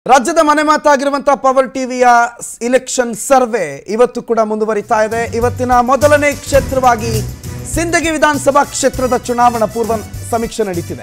ರಾಜ್ಯದ ಮನೆ ಮಾತಾಗಿರುವಂತಹ ಪವರ್ ಟಿವಿಯ ಇಲೆಕ್ಷನ್ ಸರ್ವೆ ಇವತ್ತು ಕೂಡ ಮುಂದುವರಿತಾ ಇದೆ ಇವತ್ತಿನ ಮೊದಲನೇ ಕ್ಷೇತ್ರವಾಗಿ ಸಿಂದಗಿ ವಿಧಾನಸಭಾ ಕ್ಷೇತ್ರದ ಚುನಾವಣಾ ಪೂರ್ವ ಸಮೀಕ್ಷೆ ನಡೀತಿದೆ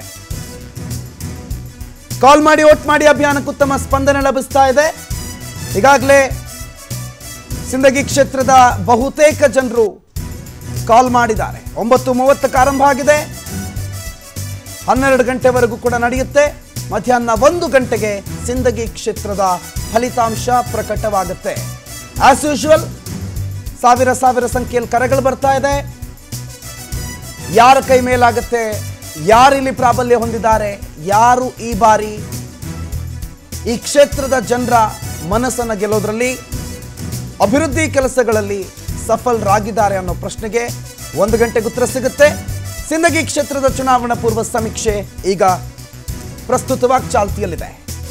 ಕಾಲ್ ಮಾಡಿ ವೋಟ್ ಮಾಡಿ ಅಭಿಯಾನಕ್ಕೆ ಉತ್ತಮ ಸ್ಪಂದನೆ ಲಭಿಸ್ತಾ ಇದೆ ಈಗಾಗಲೇ ಸಿಂದಗಿ ಕ್ಷೇತ್ರದ ಬಹುತೇಕ ಜನರು ಕಾಲ್ ಮಾಡಿದ್ದಾರೆ ಒಂಬತ್ತು ಮೂವತ್ತಕ್ಕೆ ಆರಂಭ ಆಗಿದೆ ಹನ್ನೆರಡು ಗಂಟೆವರೆಗೂ ಕೂಡ ನಡೆಯುತ್ತೆ ಮಧ್ಯಾಹ್ನ ಒಂದು ಗಂಟೆಗೆ ಸಿಂದಗಿ ಕ್ಷೇತ್ರದ ಫಲಿತಾಂಶ ಪ್ರಕಟವಾಗುತ್ತೆ ಆಸ್ ಯೂಶುವಲ್ ಸಾವಿರ ಸಾವಿರ ಸಂಖ್ಯೆಯಲ್ಲಿ ಕರೆಗಳು ಬರ್ತಾ ಇದೆ ಯಾರ ಕೈ ಮೇಲಾಗುತ್ತೆ ಯಾರಿಲ್ಲಿ ಪ್ರಾಬಲ್ಯ ಹೊಂದಿದ್ದಾರೆ ಯಾರು ಈ ಬಾರಿ ಈ ಕ್ಷೇತ್ರದ ಜನರ ಮನಸ್ಸನ್ನು ಗೆಲ್ಲೋದ್ರಲ್ಲಿ ಅಭಿವೃದ್ಧಿ ಕೆಲಸಗಳಲ್ಲಿ ಸಫಲರಾಗಿದ್ದಾರೆ ಅನ್ನೋ ಪ್ರಶ್ನೆಗೆ ಒಂದು ಗಂಟೆಗೆ ಉತ್ತರ ಸಿಗುತ್ತೆ ಸಿಂದಗಿ ಕ್ಷೇತ್ರದ ಚುನಾವಣಾ ಪೂರ್ವ ಸಮೀಕ್ಷೆ ಈಗ ಪ್ರಸ್ತುತವಾಗಿ ಚಾಲ್ತಿಯಲ್ಲಿದೆ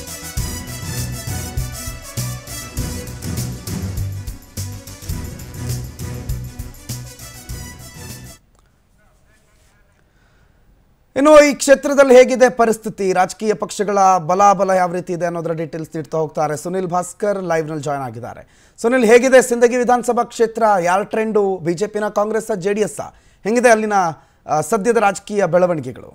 ಇನ್ನು ಈ ಕ್ಷೇತ್ರದಲ್ಲಿ ಹೇಗಿದೆ ಪರಿಸ್ಥಿತಿ ರಾಜಕೀಯ ಪಕ್ಷಗಳ ಬಲಾಬಲ ಯಾವ ರೀತಿ ಇದೆ ಅನ್ನೋದರ ಡೀಟೇಲ್ಸ್ ನೀಡ್ತಾ ಹೋಗ್ತಾರೆ ಸುನಿಲ್ ಭಾಸ್ಕರ್ ಲೈವ್ ನಲ್ಲಿ ಜಾಯ್ನ್ ಆಗಿದ್ದಾರೆ ಸುನಿಲ್ ಹೇಗಿದೆ ಸಿಂದಗಿ ವಿಧಾನಸಭಾ ಕ್ಷೇತ್ರ ಯಾರ ಟ್ರೆಂಡು ಬಿಜೆಪಿನ ಕಾಂಗ್ರೆಸ್ ಜೆ ಡಿ ಎಸ್ ಹೆಂಗಿದೆ ಅಲ್ಲಿನ ಆ, ಸದ್ಯದ ರಾಜಕೀಯ ಬೆಳವಣಿಗೆಗಳು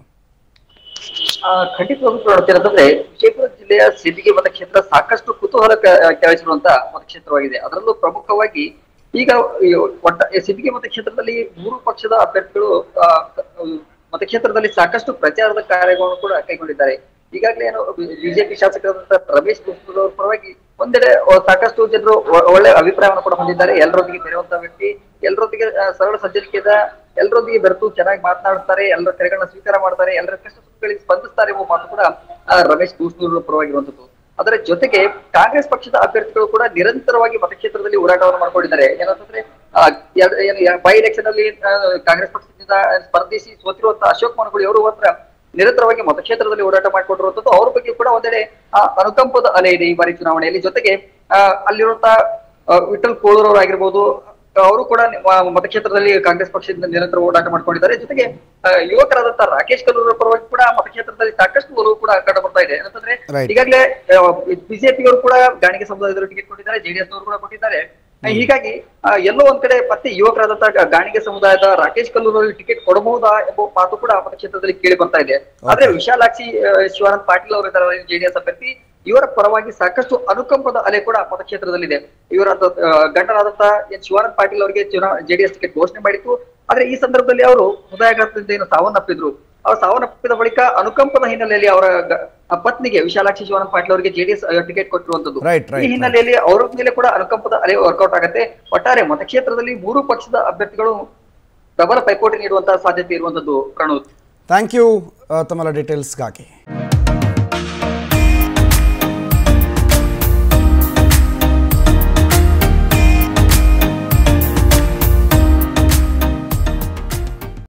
ಆ, ಖಂಡಿತವಾಗ್ಲೂ ನೋಡ್ತಿರೋದಂದ್ರೆ ವಿಜಯಪುರ ಜಿಲ್ಲೆಯ ಸಿಂದಗಿ ಮತಕ್ಷೇತ್ರ ಸಾಕಷ್ಟು ಕುತೂಹಲ ಕೆ- ಕೆರಳಿಸಿರುವಂತ ಮತಕ್ಷೇತ್ರವಾಗಿದೆ ಅದರಲ್ಲೂ ಪ್ರಮುಖವಾಗಿ ಈಗ ಈ ಒಟ್ಟ ಈ ಸಿಂದಗಿ ಮತಕ್ಷೇತ್ರದಲ್ಲಿ ಮೂರು ಪಕ್ಷದ ಅಭ್ಯರ್ಥಿಗಳು ಆ, ಮತಕ್ಷೇತ್ರದಲ್ಲಿ ಸಾಕಷ್ಟು ಪ್ರಚಾರದ ಕಾರ್ಯಗಳನ್ನು ಕೂಡ ಕೈಗೊಂಡಿದ್ದಾರೆ ಈಗಾಗಲೇ ಏನು ಬಿಜೆಪಿ ಶಾಸಕರಾದಂತಹ ರಮೇಶ್ ಗುಪ್ತೂರ್ ಅವರ ಪರವಾಗಿ ಒಂದೆಡೆ ಆ, ಸಾಕಷ್ಟು ಜನರು ಒ- ಒಳ್ಳೆ ಅಭಿಪ್ರಾಯವನ್ನು ಕೂಡ ಹೊಂದಿದ್ದಾರೆ ಎಲ್ಲರೊಂದಿಗೆ ಬೆರೆಯುವಂತ ವ್ಯಕ್ತಿ ಎಲ್ಲರೊಂದಿಗೆ ಆ, ಸರಳ ಸಜ್ಜನಿಕೆದ ಎಲ್ಲರೊಂದಿಗೆ ಬೆರೆತು ಚೆನ್ನಾಗಿ ಮಾತನಾಡ್ತಾರೆ ಎಲ್ಲರ ಕರೆಗಳನ್ನ ಸ್ವೀಕಾರ ಮಾಡ್ತಾರೆ ಎಲ್ಲರ ಕಷ್ಟ ಸುಖಗಳಿಗೆ ಸ್ಪಂದಿಸ್ತಾರೆ ಎಂಬ ಮಾತು ಕೂಡ ಆ, ರಮೇಶ್ ಗೂಸ್ನೂರ್ ಪರವಾಗಿರುವಂತದ್ದು ಅದರ ಜೊತೆಗೆ ಕಾಂಗ್ರೆಸ್ ಪಕ್ಷದ ಅಭ್ಯರ್ಥಿಗಳು ಕೂಡ ನಿರಂತರವಾಗಿ ಮತಕ್ಷೇತ್ರದಲ್ಲಿ ಹೋರಾಟವನ್ನು ಮಾಡ್ಕೊಂಡಿದ್ದಾರೆ ಏನಂತಂದ್ರೆ ಆ, ಎರ್ಡ್- ಏನು ಬೈ ಎಲೆಕ್ಷನ್ ಅಲ್ಲಿ ಆ, ಕಾಂಗ್ರೆಸ್ ಪಕ್ಷದಿಂದ ಸ್ಪರ್ಧಿಸಿ ಸೋತಿರುವಂತಹ ಅಶೋಕ್ ಮನಗುಳಿ ಅವರು ಮಾತ್ರ ನಿರಂತರವಾಗಿ ಮತಕ್ಷೇತ್ರದಲ್ಲಿ ಹೋರಾಟ ಮಾಡಿಕೊಂಡಿರುವಂತದ್ದು ಅವ್ರ ಬಗ್ಗೆ ಕೂಡ ಒಂದೆಡೆ ಆ, ಅನುಕಂಪದ ಅಲೆ ಇದೆ ಈ ಬಾರಿ ಚುನಾವಣೆಯಲ್ಲಿ ಜೊತೆಗೆ ಆ, ಅಲ್ಲಿರುವಂತಹ ಆ, ವಿಠಲ್ ಕೋಳೂರ್ ಅವರಾಗಿರ್ಬೋದು ಅವರು ಕೂಡ ಮ- ಮತಕ್ಷೇತ್ರದಲ್ಲಿ ಕಾಂಗ್ರೆಸ್ ಪಕ್ಷದಿಂದ ನಿರಂತರ ಹೋರಾಟ ಮಾಡ್ಕೊಂಡಿದ್ದಾರೆ ಜೊತೆಗೆ ಆ, ಯುವಕರಾದಂತಹ ರಾಕೇಶ್ ಕಲ್ಲೂರ್ ಅವರ ಪರವಾಗಿ ಕೂಡ ಮತಕ್ಷೇತ್ರದಲ್ಲಿ ಸಾಕಷ್ಟು ಒಲವು ಕೂಡ ಕಂಡು ಬರ್ತಾ ಇದೆ ಏನಂತಂದ್ರೆ Right. ಈಗಾಗಲೇ ಬಿಜೆಪಿ ಅವರು ಕೂಡ ಗಾಣಿಗೆ ಸಮುದಾಯದವರು ಟಿಕೆಟ್ ಕೊಟ್ಟಿದ್ದಾರೆ ಜೆಡಿಎಸ್ ನವರು ಕೂಡ ಕೊಟ್ಟಿದ್ದಾರೆ ಆ, ಹೀಗಾಗಿ ಆ, ಎಲ್ಲೋ ಒಂದ್ ಕಡೆ ಮತ್ತೆ ಯುವಕರಾದಂತಹ ಗ- ಗಾಣಿಗೆ ಸಮುದಾಯದ ರಾಕೇಶ್ ಕಲ್ಲೂರ್ ಅವರಿಗೆ ಟಿಕೆಟ್ ಕೊಡಬಹುದಾ ಎಂಬ ಮಾತು ಕೂಡ ಮತಕ್ಷೇತ್ರದಲ್ಲಿ ಕೇಳಿ ಬರ್ತಾ ಇದೆ ಆದ್ರೆ ವಿಶಾಲಾಕ್ಷಿ ಆ, ಶಿವಾನಂದ್ ಪಾಟೀಲ್ ಅವರು ಇದ್ದಾರೆ ಜೆಡಿಎಸ್ ಅಭ್ಯರ್ಥಿ ಇವರ ಪರವಾಗಿ ಸಾಕಷ್ಟು ಅನುಕಂಪದ ಅಲೆ ಕೂಡ ಮತಕ್ಷೇತ್ರದಲ್ಲಿದೆ ಇವರ ಆ, ಗಂಡನಾದಂತಹ ಎನ್ ಶಿವಾನಂದ್ ಪಾಟೀಲ್ ಅವರಿಗೆ ಚುನಾವ ಜೆಡಿಎಸ್ ಟಿಕೆಟ್ ಘೋಷಣೆ ಮಾಡಿತ್ತು ಆದ್ರೆ ಈ ಸಂದರ್ಭದಲ್ಲಿ ಅವರು ಹೃದಯಾಘಾತದಿಂದ ಏನು ಸಾವನ್ನಪ್ಪಿದ್ರು ಅವ್ರು ಸಾವನ್ನಪ್ಪಿದ ಬಳಿಕ ಅನುಕಂಪದ ಹಿನ್ನೆಲೆಯಲ್ಲಿ ಅವರ ಗ- ಆ ಪತ್ನಿಗೆ ವಿಶಾಲಾಕ್ಷಿ ಶಿವಾನಂದ್ ಪಾಟೀಲ್ ಅವರಿಗೆ ಜೆಡಿಎಸ್ ಟಿಕೆಟ್ ಕೊಟ್ಟಿರುವಂತದ್ದು Right, right, ಈ ಹಿನ್ನೆಲೆಯಲ್ಲಿ ಅವ್ರ ಮೇಲೆ ಕೂಡ ಅನುಕಂಪದ ಅಲೆ ವರ್ಕೌಟ್ ಆಗುತ್ತೆ ಒಟ್ಟಾರೆ ಮತಕ್ಷೇತ್ರದಲ್ಲಿ ಮೂರು ಪಕ್ಷದ ಅಭ್ಯರ್ಥಿಗಳು ಪ್ರಬಲ ಪೈಪೋಟಿ ನೀಡುವಂತಹ ಸಾಧ್ಯತೆ ಇರುವಂತದ್ದು ಪ್ರಣೋದ್ ಥ್ಯಾಂಕ್ ಯು ತಮ್ಮೆಲ್ಲ ಡೀಟೇಲ್ಸ್ಗಾಗಿ